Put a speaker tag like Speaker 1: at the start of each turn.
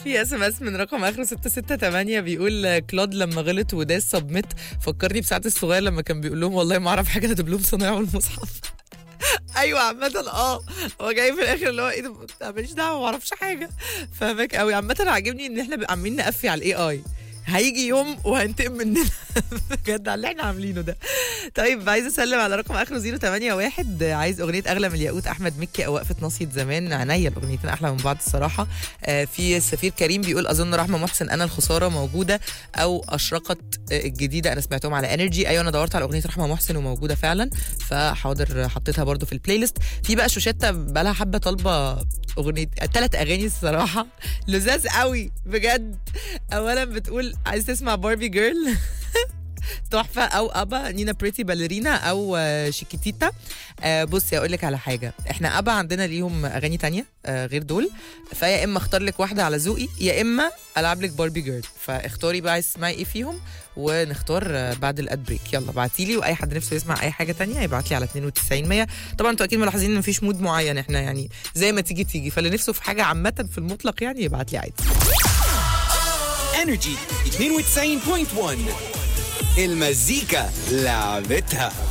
Speaker 1: في اس ام اس من رقم اخره 668 بيقول كلود لما غلط وداس سبميت فكرني بساعة الصغير لما كان بيقول لهم والله ما اعرف حاجه انا دبلوم صنايع المصحف ايوه عامة اه هو جاي في الاخر اللي هو ايه ده أنا ماليش دعوه ما اعرفش حاجه فاهمك قوي عامة عاجبني ان احنا عاملين نقفي على الاي اي هيجي يوم وهنتقم مننا بجد على اللي احنا عاملينه ده طيب عايزه اسلم على رقم اخره 081 عايز اغنيه اغلى من الياقوت احمد مكي او وقفه ناصيه زمان عينيا الاغنيتين احلى من بعض الصراحه آه في السفير كريم بيقول اظن رحمه محسن انا الخساره موجوده او اشرقت آه الجديده انا سمعتهم على انرجي ايوه انا دورت على اغنيه رحمه محسن وموجوده فعلا فحاضر حطيتها برضو في البلاي ليست في بقى شوشته بقى لها حبه طالبه اغنيه ثلاث اغاني الصراحه لذاذ قوي بجد اولا بتقول عايز تسمع باربي جيرل تحفه او ابا نينا بريتي باليرينا او آه، شيكيتيتا آه، بصي اقول لك على حاجه احنا ابا عندنا ليهم اغاني تانية آه، غير دول فيا اما اختار لك واحده على ذوقي يا اما العب لك باربي جيرل فاختاري بقى عايز تسمعي ايه فيهم ونختار آه، بعد الاد بريك يلا بعتي لي واي حد نفسه يسمع اي حاجه تانية يبعت لي على 92 100 طبعا انتوا اكيد ملاحظين ان مفيش مود معين احنا يعني زي ما تيجي تيجي فاللي نفسه في حاجه عامه في المطلق يعني يبعت لي عادي
Speaker 2: انرجي 92.1 المزيكا لعبتها